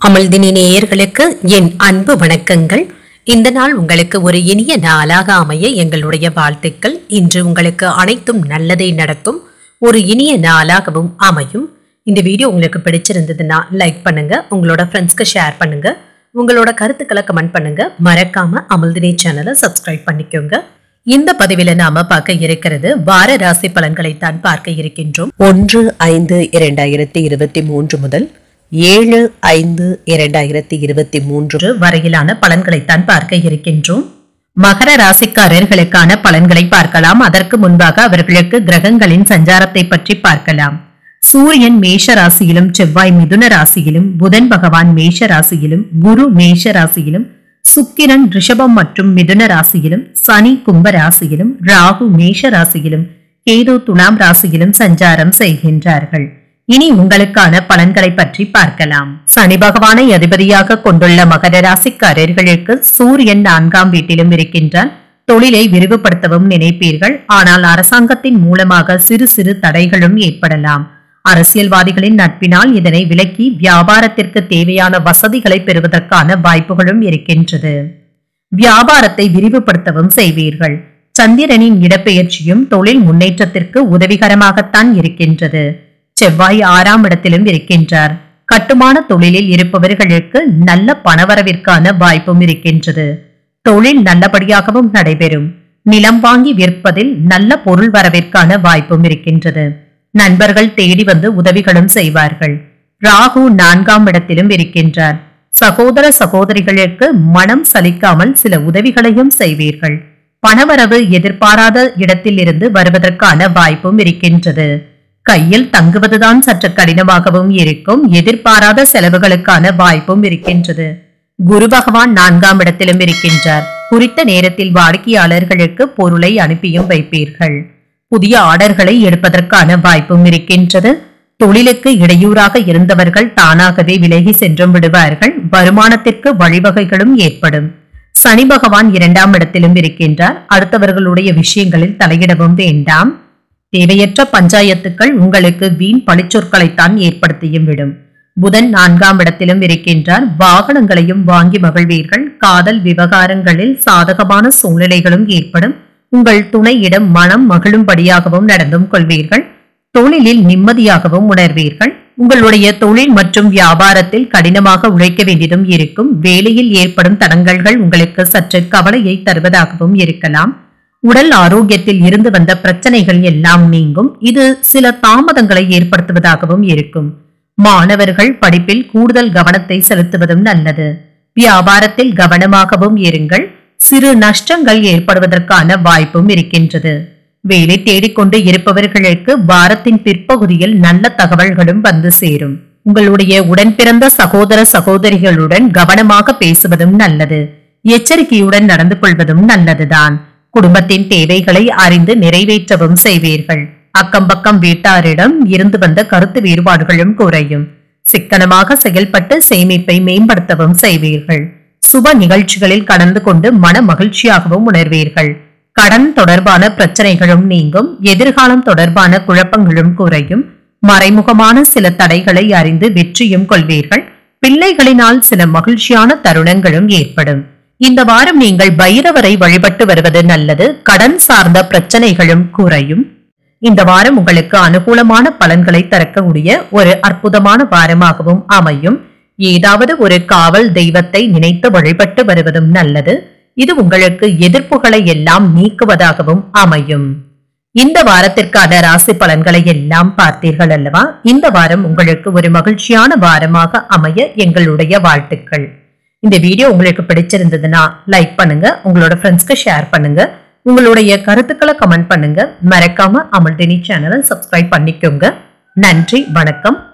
அமிழ்தினி நேயர்களுக்கு என் அன்பு வணக்கங்கள் இந்த நாள் உங்களுக்கு ஒரு இனிய நாளாக அமைய எங்களுடைய வாழ்த்துக்கள் இன்று உங்களுக்கு அனைத்தும் நல்லதே நடக்கும் ஒரு இனிய நாளாகவும் அமையும் இந்த வீடியோ உங்களுக்கு பிடிச்சிருந்ததுன்னா லைக் பண்ணுங்க உங்களோட ஃப்ரெண்ட்ஸ்க்கு ஷேர் பண்ணுங்க உங்களோட கருத்துக்களை கமெண்ட் பண்ணுங்க மறக்காம அமிழ்தினி சேனலை சப்ஸ்கிரைப் பண்ணிக்கோங்க இந்த பதிவில நாம பார்க்க இருக்கிறது வார ராசி பலன்களை தான் பார்க்க இருக்கின்றோம் ஒன்று ஐந்து இரண்டாயிரத்தி இருபத்தி மூன்று முதல் ஏழு ஐந்து இரண்டாயிரத்தி இருபத்தி மூன்று வரையிலான பலன்களைத்தான் பார்க்க இருக்கின்றோம் மகர ராசிக்காரர்களுக்கான பலன்களை பார்க்கலாம் அதற்கு முன்பாக அவர்களுக்கு கிரகங்களின் சஞ்சாரத்தை பற்றி பார்க்கலாம் சூரியன் மேஷ ராசியிலும் செவ்வாய் மிதுன ராசியிலும் புதன் பகவான் மேஷ ராசியிலும் குரு மேஷ ராசியிலும் சுக்கிரன் ரிஷபம் மற்றும் மிதுன ராசியிலும் சனி கும்ப ராசியிலும் ராகு மேஷ ராசியிலும் கேது துலாம் ராசியிலும் சஞ்சாரம் செய்கின்றார்கள் இனி உங்களுக்கான பலன்களை பற்றி பார்க்கலாம் சனி பகவானை அதிபதியாக கொண்டுள்ள மகர ராசிக்காரர்களுக்கு சூரியன் நான்காம் வீட்டிலும் இருக்கின்றார் தொழிலை விரிவுபடுத்தவும் நினைப்பீர்கள் ஆனால் அரசாங்கத்தின் மூலமாக சிறு சிறு தடைகளும் ஏற்படலாம் அரசியல்வாதிகளின் நட்பினால் இதனை விலக்கி வியாபாரத்திற்கு தேவையான வசதிகளை பெறுவதற்கான வாய்ப்புகளும் இருக்கின்றது வியாபாரத்தை விரிவுபடுத்தவும் செய்வீர்கள் சந்திரனின் இடப்பெயர்ச்சியும் தொழில் முன்னேற்றத்திற்கு உதவிகரமாகத்தான் இருக்கின்றது செவ்வாய் ஆறாம் இடத்திலும் இருக்கின்றார் கட்டுமான தொழிலில் இருப்பவர்களுக்கு நல்ல பணவரவிற்கான வாய்ப்பும் இருக்கின்றது தொழில் நல்லபடியாகவும் நடைபெறும் நிலம் வாங்கி விற்பதில் நல்ல பொருள் வரவிற்கான வாய்ப்பும் இருக்கின்றது நண்பர்கள் தேடி வந்து உதவிகளும் செய்வார்கள் ராகு நான்காம் இடத்திலும் இருக்கின்றார் சகோதர சகோதரிகளுக்கு மனம் சலிக்காமல் சில உதவிகளையும் செய்வீர்கள் பணவரவு எதிர்பாராத இடத்தில் இருந்து வருவதற்கான வாய்ப்பும் இருக்கின்றது கையில் தங்குவதுதான் சற்று கடினமாகவும் இருக்கும் எதிர்பாராத செலவுகளுக்கான வாய்ப்பும் இருக்கின்றது குரு பகவான் நான்காம் இடத்திலும் இருக்கின்றார் குறித்த நேரத்தில் வாடிக்கையாளர்களுக்கு பொருளை அனுப்பியும் வைப்பீர்கள் புதிய ஆர்டர்களை எடுப்பதற்கான வாய்ப்பும் இருக்கின்றது தொழிலுக்கு இடையூறாக இருந்தவர்கள் தானாகவே விலகி சென்றும் விடுவார்கள் வருமானத்திற்கு வழிவகைகளும் ஏற்படும் சனி பகவான் இரண்டாம் இடத்திலும் இருக்கின்றார் அடுத்தவர்களுடைய விஷயங்களில் தலையிடவும் வேண்டாம் தேவையற்ற பஞ்சாயத்துக்கள் உங்களுக்கு வீண் பழிச்சொற்களைத்தான் ஏற்படுத்தியும் விடும் புதன் நான்காம் இடத்திலும் இருக்கின்றார் வாகனங்களையும் வாங்கி மகிழ்வீர்கள் காதல் விவகாரங்களில் சாதகமான சூழ்நிலைகளும் ஏற்படும் உங்கள் துணையிடம் மனம் மகிழும்படியாகவும் நடந்தும் கொள்வீர்கள் தொழிலில் நிம்மதியாகவும் உணர்வீர்கள் உங்களுடைய தொழில் மற்றும் வியாபாரத்தில் கடினமாக உழைக்க வேண்டியதும் இருக்கும் வேலையில் ஏற்படும் தடங்கல்கள் உங்களுக்கு சற்று கவலையை தருவதாகவும் இருக்கலாம் உடல் ஆரோக்கியத்தில் இருந்து வந்த பிரச்சனைகள் எல்லாம் நீங்கும் இது சில தாமதங்களை ஏற்படுத்துவதாகவும் இருக்கும் மாணவர்கள் படிப்பில் கூடுதல் கவனத்தை செலுத்துவதும் நல்லது வியாபாரத்தில் கவனமாகவும் இருங்கள் சிறு நஷ்டங்கள் ஏற்படுவதற்கான வாய்ப்பும் இருக்கின்றது வேலை தேடிக்கொண்டு இருப்பவர்களுக்கு வாரத்தின் பிற்பகுதியில் நல்ல தகவல்களும் வந்து சேரும் உங்களுடைய உடன் பிறந்த சகோதர சகோதரிகளுடன் கவனமாக பேசுவதும் நல்லது எச்சரிக்கையுடன் நடந்து கொள்வதும் நல்லதுதான் குடும்பத்தின் தேவைகளை அறிந்து நிறைவேற்றவும் செய்வீர்கள் அக்கம் பக்கம் வீட்டாரிடம் இருந்து வந்த கருத்து வேறுபாடுகளும் குறையும் சிக்கனமாக செயல்பட்டு சேமிப்பை மேம்படுத்தவும் செய்வீர்கள் சுப நிகழ்ச்சிகளில் கலந்து கொண்டு மன மகிழ்ச்சியாகவும் உணர்வீர்கள் கடன் தொடர்பான பிரச்சனைகளும் நீங்கும் எதிர்காலம் தொடர்பான குழப்பங்களும் குறையும் மறைமுகமான சில தடைகளை அறிந்து வெற்றியும் கொள்வீர்கள் பிள்ளைகளினால் சில மகிழ்ச்சியான தருணங்களும் ஏற்படும் இந்த வாரம் நீங்கள் பைரவரை வழிபட்டு வருவது நல்லது கடன் சார்ந்த பிரச்சனைகளும் குறையும் இந்த வாரம் உங்களுக்கு அனுகூலமான பலன்களை தரக்கூடிய ஒரு அற்புதமான வாரமாகவும் அமையும் ஏதாவது ஒரு காவல் தெய்வத்தை நினைத்து வழிபட்டு வருவதும் நல்லது இது உங்களுக்கு எதிர்ப்புகளை எல்லாம் நீக்குவதாகவும் அமையும் இந்த வாரத்திற்கான ராசி பலன்களை எல்லாம் பார்த்தீர்கள் அல்லவா இந்த வாரம் உங்களுக்கு ஒரு மகிழ்ச்சியான வாரமாக அமைய எங்களுடைய வாழ்த்துக்கள் இந்த வீடியோ உங்களுக்கு பிடிச்சிருந்ததுன்னா லைக் பண்ணுங்க உங்களோட ஃப்ரெண்ட்ஸ்க்கு ஷேர் பண்ணுங்க உங்களுடைய கருத்துக்களை கமெண்ட் பண்ணுங்க மறக்காம அமல்தினி சேனலை சப்ஸ்கிரைப் பண்ணிக்கோங்க நன்றி வணக்கம்